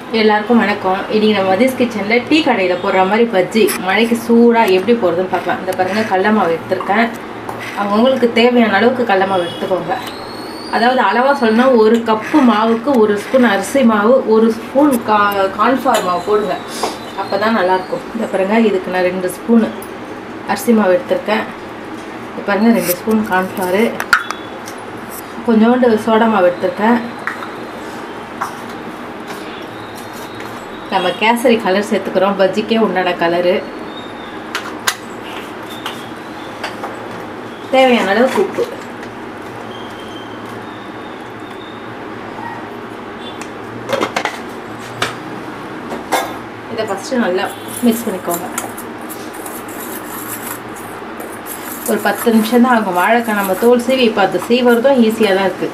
எல்லாருக்கும் வணக்கம் இன்னைக்கு நம்ம மதிஸ் கிச்சனில் டீ கடையில் போடுற மாதிரி பஜ்ஜி மழைக்கு சூடாக எப்படி போடுறதுன்னு பார்க்கலாம் இந்த பாருங்க கடல மாவு எடுத்திருக்கேன் அவங்கவுங்களுக்கு தேவையான அளவுக்கு கடல மாவு எடுத்துக்கோங்க அதாவது அளவாக சொல்லணும்னா ஒரு கப்பு மாவுக்கு ஒரு ஸ்பூன் அரிசி மாவு ஒரு ஸ்பூன் கா கார்ன்ஃப்ளவர் மாவு போடுங்க அப்போ தான் நல்லாயிருக்கும் இந்த பாருங்க இதுக்கு நான் ரெண்டு ஸ்பூனு அரிசி மாவு எடுத்திருக்கேன் இது பாருங்க ரெண்டு ஸ்பூன் கார்ன்ஃப்ளவரு கொஞ்சோண்டு சோடா மாவு எடுத்திருக்கேன் நம்ம கேசரி கலர் சேர்த்துக்கிறோம் பஜ்ஜிக்கே உண்டான கலரு தேவையான அளவுக்கு உப்பு இதை ஃபஸ்ட்டு நல்லா மிக்ஸ் பண்ணிக்கோங்க ஒரு பத்து நிமிஷம் தான் ஆகும் வாழைக்காய் நம்ம தோல் சீவி இப்போ அது சீவறதும் ஈஸியாக தான் இருக்குது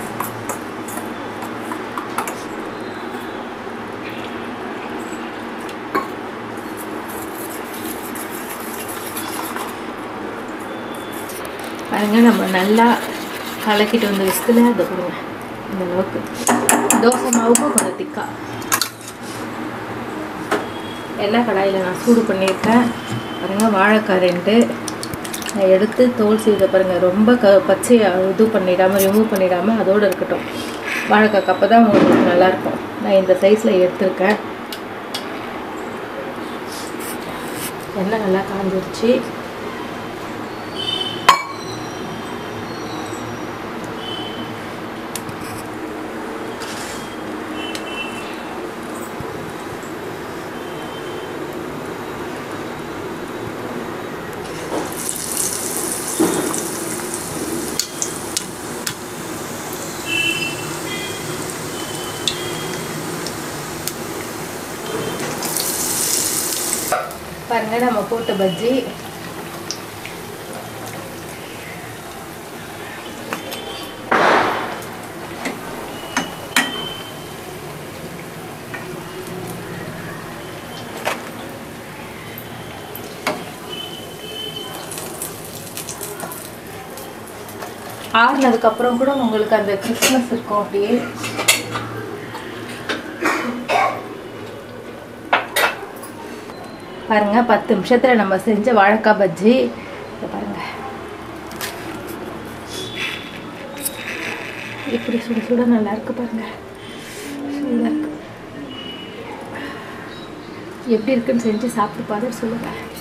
பாருங்க நம்ம நல்லா கலக்கிட்டு வந்து விஸ்கில் அதை கொடுங்க இந்த அளவுக்கு தோசை மாவுக்கும் கொஞ்சம் திக்கா எண்ணெய் கடாயில் நான் சூடு பண்ணியிருக்கேன் பாருங்க வாழைக்காய் ரெண்டு நான் எடுத்து தோல் சீவித பாருங்கள் ரொம்ப க பச்சையாக இது பண்ணிடாமல் ரிமூவ் பண்ணிடாமல் அதோடு இருக்கட்டும் வாழைக்காய்க்கு அப்போ தான் உங்களுக்கு நல்லாயிருக்கும் நான் இந்த சைஸில் எடுத்திருக்கேன் எண்ணெய் நல்லா காஞ்சிருச்சு பாருங்க நம்ம போட்ட பஜ்ஜி ஆறுனதுக்கப்புறம் கூட உங்களுக்கு அந்த கிறிஸ்மஸ் இருக்கும் அப்படியே பாருங்க பத்து நிமிஷத்தில் நம்ம செஞ்ச வாழைக்காய் பஜ்ஜி இதை பாருங்க இப்படி சுட சுட நல்லா இருக்கு பாருங்க சூடாக இருக்கு எப்படி இருக்குன்னு செஞ்சு சாப்பிட்டு பார்த்துட்டு சொல்லுங்கள்